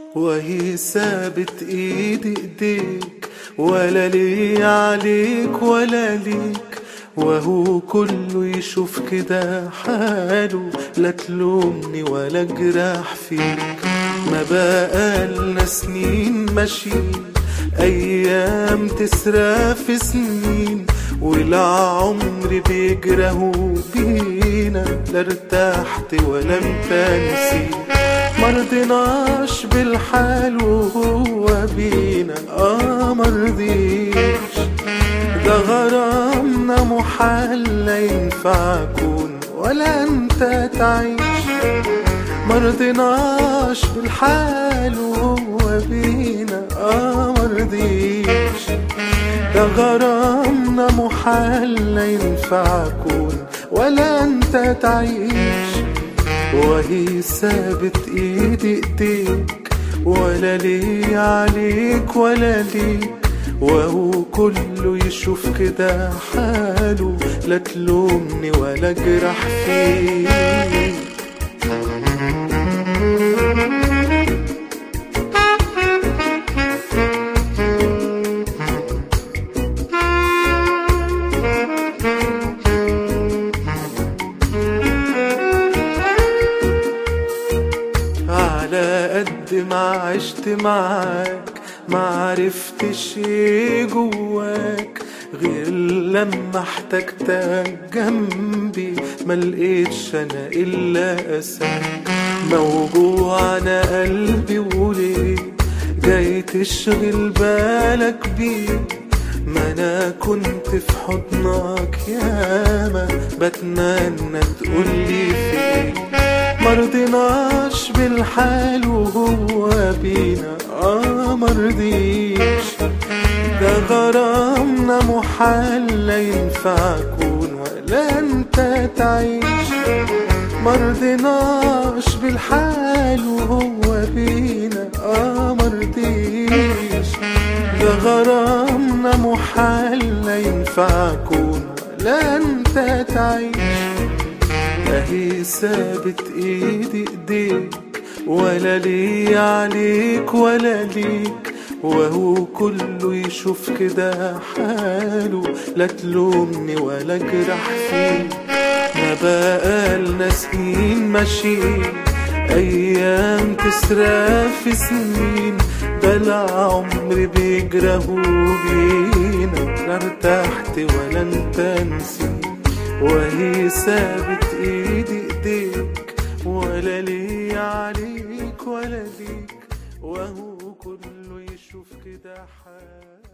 وهي ثابت ايدي ايديك ولا لي عليك ولا ليك وهو كله يشوف كده حاله لا تلومني ولا جراح فيك ما بقالنا سنين ماشيين ايام تسرى في سنين والعمر بيجره بينا لا ارتحت ولا انت نسيت مرضناش بالحال وهو بينا اه مرضيش ده غرامنا محال لا ينفع اكون ولا انت تعيش مرضناش بالحال وهو بينا اه مرضيش ده غرامنا محال لا ينفع اكون ولا انت تعيش وهي ثابت ايدي ايديك ولا لي عليك ولا ليك وهو كله يشوف كده حاله لا تلومني ولا جرح فيك على قد ما عشت معاك ما عرفتش ايه جواك غير لما احتجتك جنبي ما لقيتش انا الا اساك موجوع انا قلبي وليه جاي تشغل بالك بيه ما انا كنت في حضنك ياما بتمنى تقولي في ايه مرضناش بالحال وهو بينا اه مرضيش ده غرامنا محال لا ينفع اكون ولا انت تعيش مرضناش بالحال وهو بينا اه مرضيش ده غرامنا محال لا ينفع اكون ولا انت تعيش اهي ثابت ايدي ايديك ولا لي عليك ولا ليك وهو كله يشوف كده حاله لا تلومني ولا جرح فيك ما بقالنا سنين ماشيين ايام تسرى في سنين ده العمر بيجره بينا لا ارتحت ولا انت نسيت وهي ثابت ايدي ايديك ولا لي عليك ولا ليك وهو كله يشوف كده حال